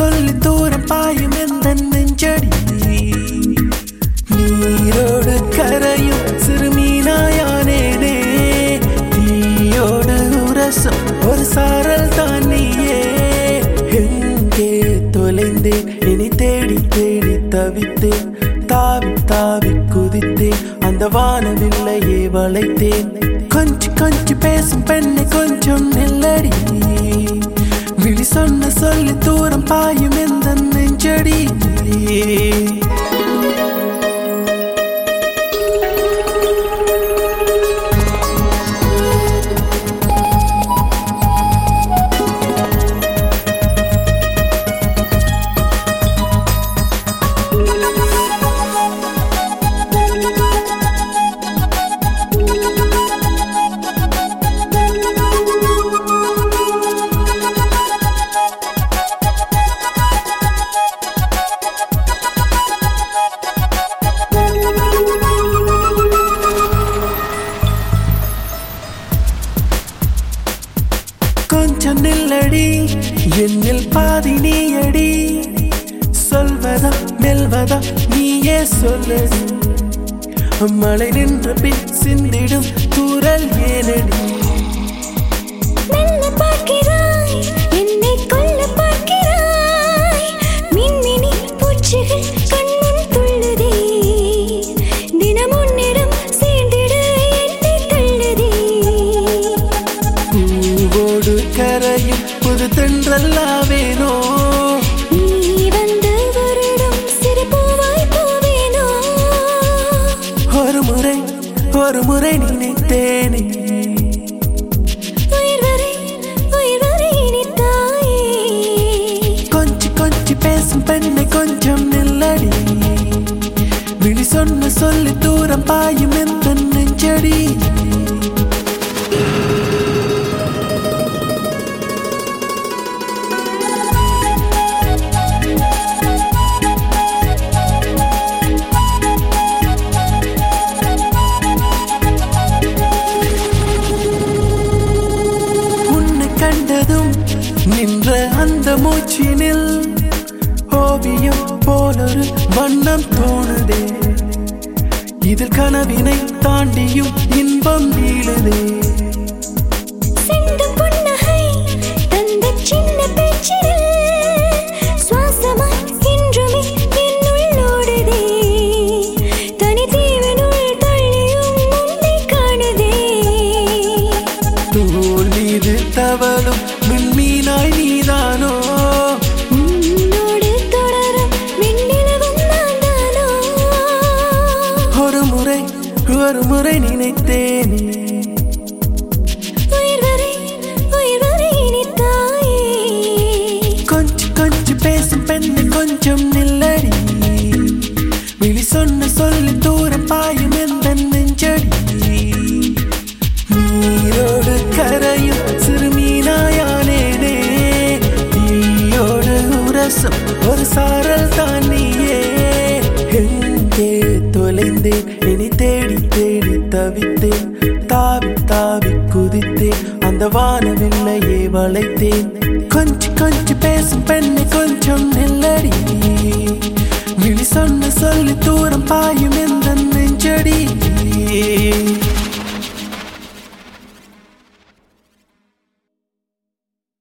சொல்லி தூரம் பாயும் எந்த நெஞ்சடி நீரோடு கரையும் சிறுமீனாயானேனே தீயோடு உரசும் ஒரு சாரல் தான் நீயே எங்கே தொலைந்தேன் இனி தேடி தேடி தவித்தேன் தாவி தாவி குதித்தேன் அந்த வானவில்லையே வளைத்தேன் கொஞ்சி கொஞ்சி பேசும் பெண்ணை கொஞ்சம் நில்லடி விழி சொன்ன சொல்லி தூரம் பாயும் எந்த நெஞ்சடி கொஞ்சம் நில்லடி என்னில் பாதி நீயடி சொல்வதா மெல்வதா நீயே சொல்லடி மழை நின்ற பின் சிந்திடும் தூரல் ஏனடி மெல்ல பார்க்கிறாய் என்னை கொல்ல பார்க்கிறாய் மின்மினி பூச்சிகள் கண்முன் துள்ளுதே தினம் உன்னிடம் சேர்ந்திட என்னை தள்ளுதே பூவோடு கரையும் புது தென்றல்லாவேனோ நீ வந்து வருடம் சிறு பூவாய் பூவேனோ ஒரு முறை ஒரு முறை நினைத்தேனே உயிர் வரை உயிர் வரை இனித்தாயே கொஞ்சி கொஞ்சி பேசும் பெண்ணை கொஞ்சம் நில்லடி விழி சொன்ன சொல்லி தூரம் பாயும் எந்த நெஞ்சடி உன்னை கண்டதும் நின்ற அந்த மூச்சினில் ஓவியம் போலொரு வண்ணம் தோணுதே இதில் கனவினை தாண்டியும் இன்பம் நீளுதே சிந்து புன்னகை தந்த சின்ன பேச்சில் சுவாசமாய் இன்றுமே என்னுள் ஓடுதே தனித்தீவினுள் தள்ளியும் உன்னை காணுதே தோல் மீது தவளும் விண்மீனாய் நீதானோ உன்னோடு தொடரும் விண்ணிலவும் நான்தானோ ஒரு முறை ஒரு முறை நினைத்தேனே உயிர் வரை உயிர் வரை இனித்தாயே கொஞ்சி கொஞ்சி பேசும் பெண்ணை கொஞ்சம் நில்லடி விழி சொன்ன சொல்லி தூரம் பாயும் எந்த நெஞ்சடி நீரோடு கரையும் சிறுமீனாயானேனே தீயோடு உரசும் ஒரு சாரல் தான் நீயே எங்கே தொலைந்தேன் இனி தேடி தேடி தவித்தேன் தாவி தாவி குதித்தேன் அந்த வானவில்லையே வளைத்தேன்